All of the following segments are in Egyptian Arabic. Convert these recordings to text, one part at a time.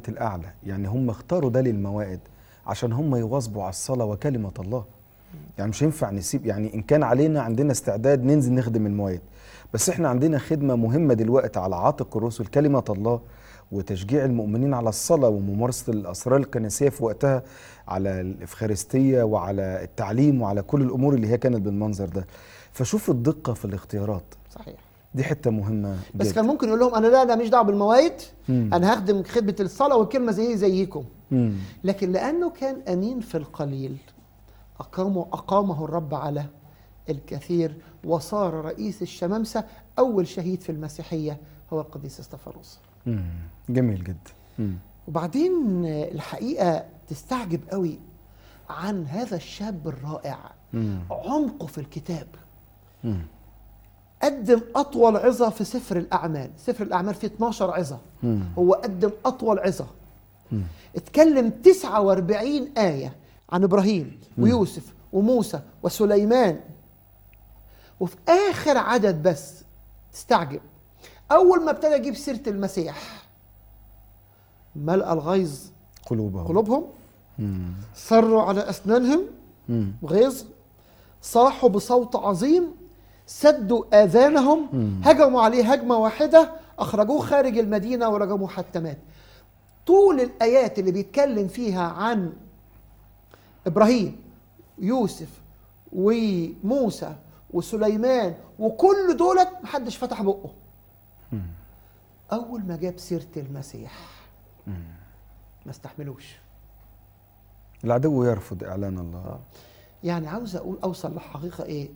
الأعلى يعني هم اختاروا ده للموائد عشان هم يواظبوا على الصلاة وكلمة الله يعني مش ينفع نسيب يعني إن كان علينا عندنا استعداد ننزل نخدم الموائد بس احنا عندنا خدمة مهمة دلوقتي على عاتق الرسل كلمة الله وتشجيع المؤمنين على الصلاة وممارسة الأسرار الكنسية في وقتها على الإفخارستية وعلى التعليم وعلى كل الأمور اللي هي كانت بالمنظر ده فشوف الدقة في الاختيارات صحيح دي حتة مهمة بس جدا. كان ممكن يقول لهم انا لا لا مش دعوه بالمواعيد مم. انا هخدم خدمه الصلاه والكلمه زي زيكم مم. لكن لانه كان امين في القليل اقامه اقامه الرب على الكثير وصار رئيس الشمامسه اول شهيد في المسيحيه هو القديس استفانوس مم. جميل جدا مم. وبعدين الحقيقه تستعجب قوي عن هذا الشاب الرائع مم. عمقه في الكتاب مم. قدم اطول عظه في سفر الاعمال سفر الاعمال فيه 12 عظه مم. هو قدم اطول عظه مم. اتكلم 49 آية عن إبراهيم ويوسف وموسى وسليمان وفي آخر عدد بس تستعجب أول ما ابتدى يجيب سيرة المسيح ملأ الغيظ قلوبهم قلوبهم مم. صروا على أسنانهم مم. غيظ صاحوا بصوت عظيم سدوا آذانهم مم. هجموا عليه هجمة واحدة أخرجوه خارج المدينة ورجموه حتى مات طول الآيات اللي بيتكلم فيها عن إبراهيم يوسف وموسى وسليمان وكل دولت محدش فتح بقه أول ما جاب سيرة المسيح ما استحملوش العدو يرفض إعلان الله يعني عاوز اقول اوصل لحقيقه ايه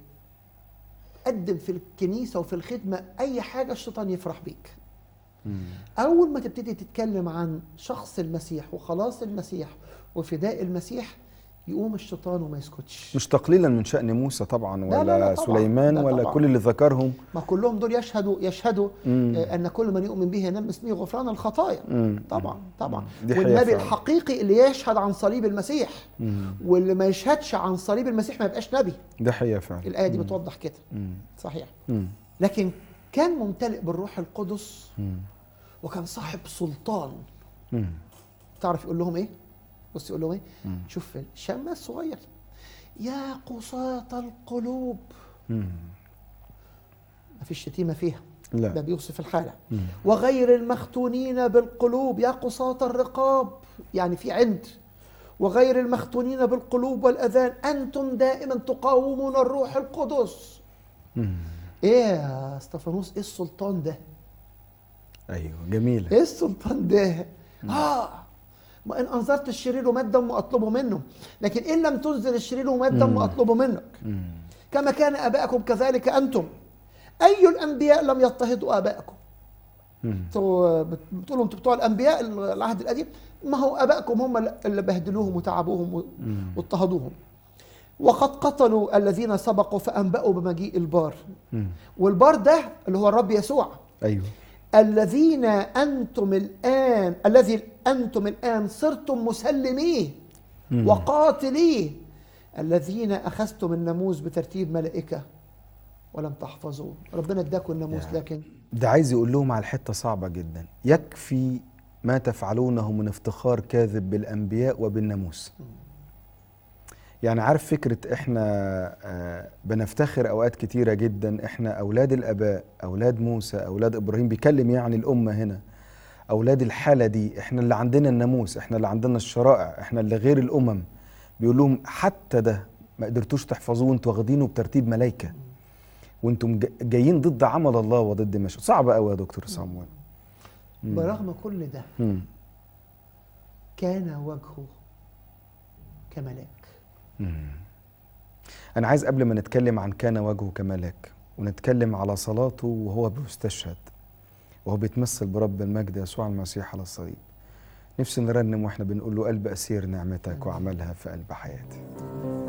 قدم في الكنيسه وفي الخدمه اي حاجه الشيطان يفرح بيك مم. اول ما تبتدي تتكلم عن شخص المسيح وخلاص المسيح وفداء المسيح يقوم الشيطان وما يسكتش مش تقليلا من شأن موسى طبعا لا، ولا لا، لا، طبعاً. سليمان لا، ولا طبعاً. كل اللي ذكرهم ما كلهم دول يشهدوا يشهدوا مم. آه، ان كل من يؤمن به ينال اسمه غفران الخطايا مم. طبعا طبعا دي حقيقة والنبي فعلاً. الحقيقي اللي يشهد عن صليب المسيح مم. واللي ما يشهدش عن صليب المسيح ما يبقاش نبي ده حقيقة فعلا الايه دي بتوضح كده مم. صحيح مم. لكن كان ممتلئ بالروح القدس مم. وكان صاحب سلطان مم. تعرف يقول لهم ايه بص يقول لهم ايه شوف الشماس الصغير يا قساة القلوب مم. ما فيش شتيمه فيها ده لا بيوصف الحاله وغير المختونين بالقلوب يا قساة الرقاب يعني في عند وغير المختونين بالقلوب والاذان انتم دائما تقاومون الروح القدس مم. ايه يا استفانوس ايه السلطان ده ايوه جميلة ايه السلطان ده؟ اه ما ان انذرت الشرير ومات دم اطلبه منه لكن ان لم تنزل الشرير ومات دم اطلبه منك مم. كما كان اباءكم كذلك انتم اي الانبياء لم يضطهدوا اباءكم مم. انتوا بت- بتقولوا انتوا بتوع الانبياء العهد القديم ما هو ابائكم هم اللي بهدلوهم وتعبوهم و- واضطهدوهم وقد قتلوا الذين سبقوا فانبأوا بمجيء البار مم. والبار ده اللي هو الرب يسوع ايوه الذين انتم الان الذي انتم الان صرتم مسلميه وقاتليه الذين اخذتم الناموس بترتيب ملائكه ولم تحفظوه ربنا اداكم الناموس لكن ده عايز يقول لهم على حته صعبه جدا يكفي ما تفعلونه من افتخار كاذب بالانبياء وبالناموس يعني عارف فكره احنا آه، بنفتخر اوقات كتيره جدا احنا اولاد الاباء اولاد موسى اولاد ابراهيم بيكلم يعني الامه هنا اولاد الحاله دي احنا اللي عندنا الناموس احنا اللي عندنا الشرائع احنا اللي غير الامم بيقول لهم حتى ده ما قدرتوش تحفظوه وانتوا واخدينه بترتيب ملائكه وانتم جا- جايين ضد عمل الله وضد مشي صعب قوي يا دكتور صامويل برغم كل ده مم. كان وجهه كملاك انا عايز قبل ما نتكلم عن كان وجهه كملاك ونتكلم على صلاته وهو بيستشهد وهو بيتمثل برب المجد يسوع المسيح على الصليب نفسي نرنم واحنا بنقول له قلب اسير نعمتك وعملها في قلب حياتي